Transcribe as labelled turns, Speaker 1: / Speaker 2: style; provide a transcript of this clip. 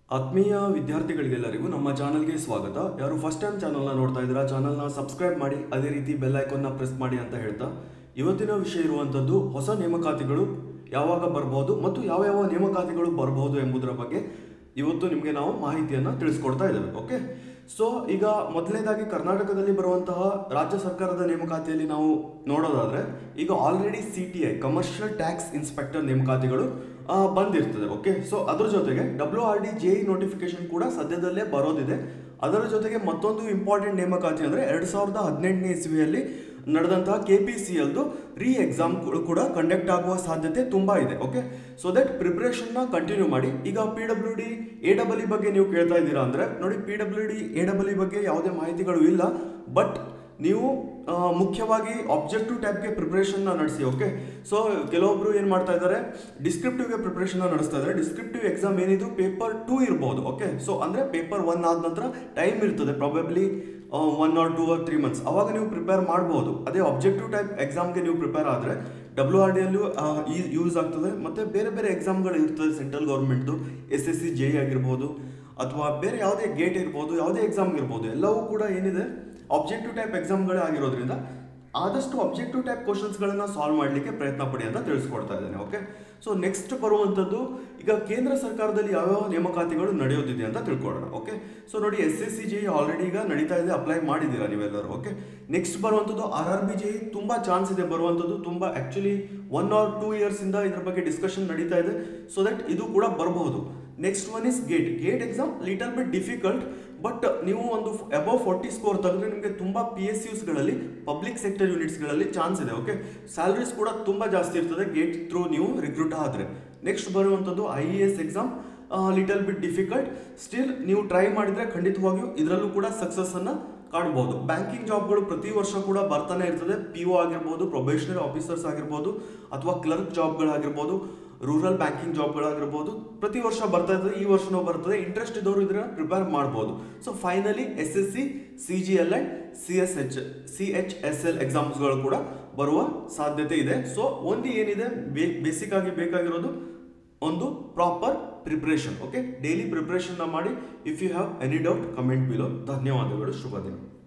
Speaker 1: ಆತ್ಮೀಯ ವಿದ್ಯಾರ್ಥಿಗಳಿಗೆಲ್ಲರಿಗೂ ನಮ್ಮ ಚಾನಲ್ಗೆ ಸ್ವಾಗತ ಯಾರು ಫಸ್ಟ್ ಟೈಮ್ ಚಾನಲ್ನ ನೋಡ್ತಾ ಇದ್ದೀರಾ ಚಾನಲ್ನ ಸಬ್ಸ್ಕ್ರೈಬ್ ಮಾಡಿ ಅದೇ ರೀತಿ ಬೆಲ್ ಐಕಾನ್ನ ಪ್ರೆಸ್ ಮಾಡಿ ಅಂತ ಹೇಳ್ತಾ ಇವತ್ತಿನ ವಿಷಯ ಇರುವಂಥದ್ದು ಹೊಸ ನೇಮಕಾತಿಗಳು ಯಾವಾಗ ಬರಬಹುದು ಮತ್ತು ಯಾವ ಯಾವ ನೇಮಕಾತಿಗಳು ಬರಬಹುದು ಎಂಬುದರ ಬಗ್ಗೆ ಇವತ್ತು ನಿಮಗೆ ನಾವು ಮಾಹಿತಿಯನ್ನು ತಿಳಿಸ್ಕೊಡ್ತಾ ಇದ್ದೇವೆ ಓಕೆ ಸೊ ಈಗ ಮೊದಲನೇದಾಗಿ ಕರ್ನಾಟಕದಲ್ಲಿ ಬರುವಂತಹ ರಾಜ್ಯ ಸರ್ಕಾರದ ನೇಮಕಾತಿಯಲ್ಲಿ ನಾವು ನೋಡೋದಾದ್ರೆ ಈಗ already C T I commercial tax inspector ನೇಮಕಾತಿಗಳು ಆ, ಬಂದಿರ್ತದೆ ಓಕೆ ಸೊ ಅದ್ರ ಜೊತೆಗೆ W R D J notification ಕೂಡ ಸದ್ಯದಲ್ಲೇ ಬರೋದಿದೆ ಅದರ ಜೊತೆಗೆ ಮತ್ತೊಂದು ಇಂಪಾರ್ಟೆಂಟ್ ನೇಮಕಾತಿ ಅಂದರೆ ಎರಡು ಸಾವಿರದ ಹದಿನೆಂಟನೇ ಇಸ್ವಿಯಲ್ಲಿ ನಡೆದಂತಹ ಕೆ ಪಿ ಸಿ ಎಲ್ದು ರೀ ಎಕ್ಸಾಮ್ ಕೂಡ ಕಂಡಕ್ಟ್ ಆಗುವ ಸಾಧ್ಯತೆ ತುಂಬ ಇದೆ ಓಕೆ ಸೊ ದಟ್ ಪ್ರಿಪ್ರೇಷನ್ನ ಕಂಟಿನ್ಯೂ ಮಾಡಿ ಈಗ P W D A double E ಬಗ್ಗೆ ನೀವು ಕೇಳ್ತಾ ಇದ್ದೀರಾ ಅಂದರೆ ನೋಡಿ P W D A double E ಬಗ್ಗೆ ಯಾವುದೇ ಮಾಹಿತಿಗಳು ಇಲ್ಲ ಬಟ್ ನೀವು ಆ, ಮುಖ್ಯವಾಗಿ ಆಬ್ಜೆಕ್ಟಿವ್ ಟೈಪ್ಗೆ ಪ್ರಿಪ್ರೇಷನ್ನ ನಡೆಸಿ ಓಕೆ ಸೊ ಕೆಲವೊಬ್ರು ಏನು ಮಾಡ್ತಾ ಇದ್ದಾರೆ ಡಿಸ್ಕ್ರಿಪ್ಟಿವ್ಗೆ ಪ್ರಿಪ್ರೇಷನ್ನ ನಡೆಸ್ತಾ ಇದ್ದಾರೆ ಡಿಸ್ಕ್ರಿಪ್ಟಿವ್ ಎಕ್ಸಾಮ್ ಏನಿದು ಪೇಪರ್ ಟೂ ಇರ್ಬೋದು ಓಕೆ ಸೊ ಅಂದರೆ ಪೇಪರ್ ಒನ್ ಆದ ನಂತರ ಟೈಮ್ ಇರ್ತದೆ probably one or two or three months ಅವಾಗ ನೀವು ಪ್ರಿಪೇರ್ ಮಾಡ್ಬೋದು ಅದೇ ಆಬ್ಜೆಕ್ಟಿವ್ ಟೈಪ್ ಎಕ್ಸಾಮ್ಗೆ ನೀವು ಪ್ರಿಪೇರ್ ಆದರೆ ಡಬ್ಲ್ಯೂ ಆರ್ ಡಿಯಲ್ಲೂ ಯೂಸ್ ಆಗ್ತದೆ ಮತ್ತು ಬೇರೆ ಬೇರೆ ಎಕ್ಸಾಮ್ಗಳು ಇರ್ತದೆ ಸೆಂಟ್ರಲ್ ಗೌರ್ಮೆಂಟ್ದು ಎಸ್ ಎಸ್ ಸಿ ಜೆ ಆಗಿರ್ಬೋದು ಅಥವಾ ಬೇರೆ ಯಾವುದೇ ಗೇಟ್ ಇರ್ಬೋದು ಯಾವುದೇ ಎಕ್ಸಾಮ್ ಇರ್ಬೋದು ಎಲ್ಲವೂ ಕೂಡ ಏನಿದೆ ಆಬ್ಜೆಕ್ಟಿವ್ ಟೈಪ್ ಎಕ್ಸಾಮ್ಗಳೇ ಆಗಿರೋದ್ರಿಂದ ಆದಷ್ಟು ಆಬ್ಜೆಕ್ಟಿವ್ ಟೈಪ್ ಕ್ವಶನ್ಸ್ಗಳನ್ನು ಸಾಲ್ವ್ ಮಾಡಲಿಕ್ಕೆ ಪ್ರಯತ್ನ ಪಡಿ ಅಂತ ತಿಳಿಸ್ಕೊಡ್ತಾ ಇದ್ದೇನೆ ಓಕೆ ಸೊ ನೆಕ್ಸ್ಟ್ ಬರುವಂಥದ್ದು ಈಗ ಕೇಂದ್ರ ಸರ್ಕಾರದಲ್ಲಿ ಯಾವ್ಯಾವ ನೇಮಕಾತಿಗಳು ನಡೆಯೋದಿದೆ ಅಂತ ತಿಳ್ಕೊಳ್ಳೋಣ ಓಕೆ ಸೊ ನೋಡಿ S S C G already ಈಗ ನಡೀತಾ ಇದೆ ಅಪ್ಲೈ ಮಾಡಿದ್ದೀರಾ ನೀವೆಲ್ಲರೂ ಓಕೆ ನೆಕ್ಸ್ಟ್ ಬರುವಂಥದ್ದು ಆರ್ ಆರ್ ಬಿ ಜಿ ತುಂಬ ಚಾನ್ಸ್ ಇದೆ ಬರುವಂಥದ್ದು ತುಂಬ ಆ್ಯಕ್ಚುಲಿ ಒನ್ ಆರ್ ಟೂ ಇಯರ್ಸಿಂದ ಇದ್ರ ಬಗ್ಗೆ ಡಿಸ್ಕಷನ್ ನಡೀತಾ ಇದೆ ಸೊ ದಟ್ ಇದು ಕೂಡ ಬರಬಹುದು next one is GATE GATE exam little bit difficult but ನೀವು ಒಂದು ಅಬೌವ್ ಫೋರ್ಟಿ ಸ್ಕೋರ್ ತೆಗೆದ್ರೆ ನಿಮಗೆ ತುಂಬ ಪಿ ಎಸ್ ಯುಸ್ಗಳಲ್ಲಿ ಪಬ್ಲಿಕ್ ಸೆಕ್ಟರ್ ಯೂನಿಟ್ಸ್ಗಳಲ್ಲಿ ಚಾನ್ಸ್ ಇದೆ ಓಕೆ ಸ್ಯಾಲ್ರೀಸ್ ಕೂಡ ತುಂಬ ಜಾಸ್ತಿ ಇರ್ತದೆ ಗೇಟ್ ಥ್ರೂ ನೀವು ರಿಕ್ರೂಟ್ ಆದರೆ ನೆಕ್ಸ್ಟ್ ಬರುವಂಥದ್ದು I A S exam little bit difficult still ನೀವು ಟ್ರೈ ಮಾಡಿದರೆ ಖಂಡಿತವಾಗಿಯೂ ಇದರಲ್ಲೂ ಕೂಡ ಸಕ್ಸಸ್ಸನ್ನು ಕಾಣ್ಬೋದು ಬ್ಯಾಂಕಿಂಗ್ ಜಾಬ್ಗಳು ಪ್ರತಿ ವರ್ಷ ಕೂಡ ಬರ್ತಾನೆ ಇರ್ತದೆ ಪಿ ಒ ಆಗಿರ್ಬೋದು ಪ್ರೊಬೇಷನರಿ ಆಫೀಸರ್ಸ್ ಆಗಿರ್ಬೋದು ಅಥವಾ ಕ್ಲರ್ಕ್ ಜಾಬ್ಗಳಾಗಿರ್ಬೋದು ರೂರಲ್ ಬ್ಯಾಂಕಿಂಗ್ ಜಾಬ್ಗಳಾಗಿರ್ಬೋದು ಪ್ರತಿ ವರ್ಷ ಬರ್ತಾ ಇರ್ತದೆ ಈ ವರ್ಷನೂ ಬರ್ತದೆ ಇಂಟ್ರೆಸ್ಟ್ ಇದ್ದವರು ಇದನ್ನ ಪ್ರಿಪೇರ್ ಮಾಡ್ಬೋದು so finally S S C C G L and C S H C H S L ಎಕ್ಸಾಮ್ಸ್ಗಳು ಕೂಡ ಬರುವ ಸಾಧ್ಯತೆ ಇದೆ ಸೊ ಒಂದು ಏನಿದೆ ಬೇಸಿಕ್ ಆಗಿ ಬೇಕಾಗಿರೋದು ಒಂದು ಪ್ರಾಪರ್ ಪ್ರಿಪ್ರೇಷನ್ ಓಕೆ ಡೈಲಿ ಪ್ರಿಪ್ರೇಷನ್ನ ಮಾಡಿ if you have any doubt comment below ಧನ್ಯವಾದಗಳು ಶುಭ ದಿನ